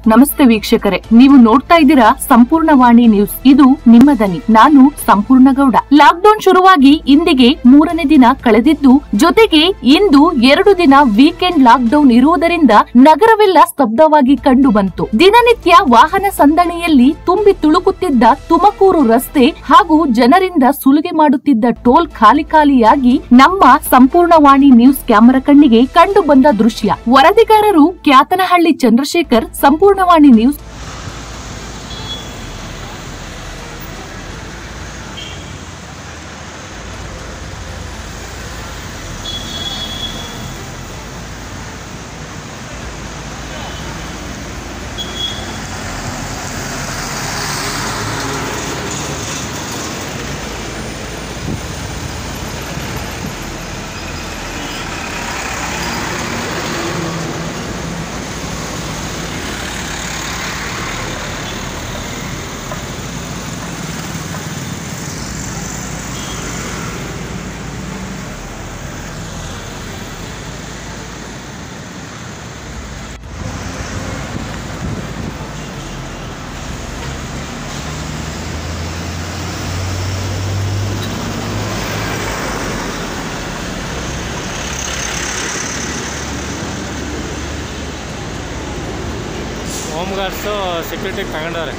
ನಮಸ್ತೆ ವೀಕ್ಷಕರೇ ನೀವು ನೋಡ್ತಾ ಇದ್ದೀರಾ ಸಂಪೂರ್ಣವಾಣಿ ನ್ಯೂಸ್ ಇದು ನಿಮ್ಮ ದನಿ ನಾನು ಸಂಪೂರ್ಣ ಗೌಡ ಲಾಕ್ಡೌನ್ ಶುರುವಾಗಿ ಇಂದಿಗೆ ಮೂರನೇ ದಿನ ಕಳೆದಿದ್ದು ಜೊತೆಗೆ ಇಂದು ಎರಡು ದಿನ ವೀಕೆಂಡ್ ಲಾಕ್ಡೌನ್ ಇರುವುದರಿಂದ ನಗರವೆಲ್ಲ ಸ್ತಬ್ಧವಾಗಿ ಕಂಡು ಬಂತು ದಿನನಿತ್ಯ ವಾಹನ ಸಂದಣಿಯಲ್ಲಿ ತುಂಬಿ ತುಳುಕುತ್ತಿದ್ದ ತುಮಕೂರು ರಸ್ತೆ ಹಾಗೂ ಜನರಿಂದ ಸುಲಿಗೆ ಮಾಡುತ್ತಿದ್ದ ಟೋಲ್ ಖಾಲಿ ಖಾಲಿಯಾಗಿ ನಮ್ಮ ಸಂಪೂರ್ಣವಾಣಿ ನ್ಯೂಸ್ ಕ್ಯಾಮೆರಾ ಕಣ್ಣಿಗೆ ಕಂಡು ಬಂದ ದೃಶ್ಯ ವರದಿಗಾರರು ಕ್ಯಾತನಹಳ್ಳಿ ಚಂದ್ರಶೇಖರ್ ಸಂಪೂರ್ಣವಾಣಿ ನ್ಯೂಸ್ ಹೋಮ್ ಗಾರ್ಡ್ಸು ಸೆಕ್ಯೂರಿಟಿಗೆ ತಗೊಂಡವ್ರೆ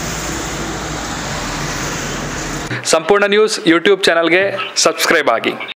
ಸಂಪೂರ್ಣ ನ್ಯೂಸ್ ಯೂಟ್ಯೂಬ್ ಚಾನಲ್ಗೆ ಸಬ್ಸ್ಕ್ರೈಬ್ ಆಗಿ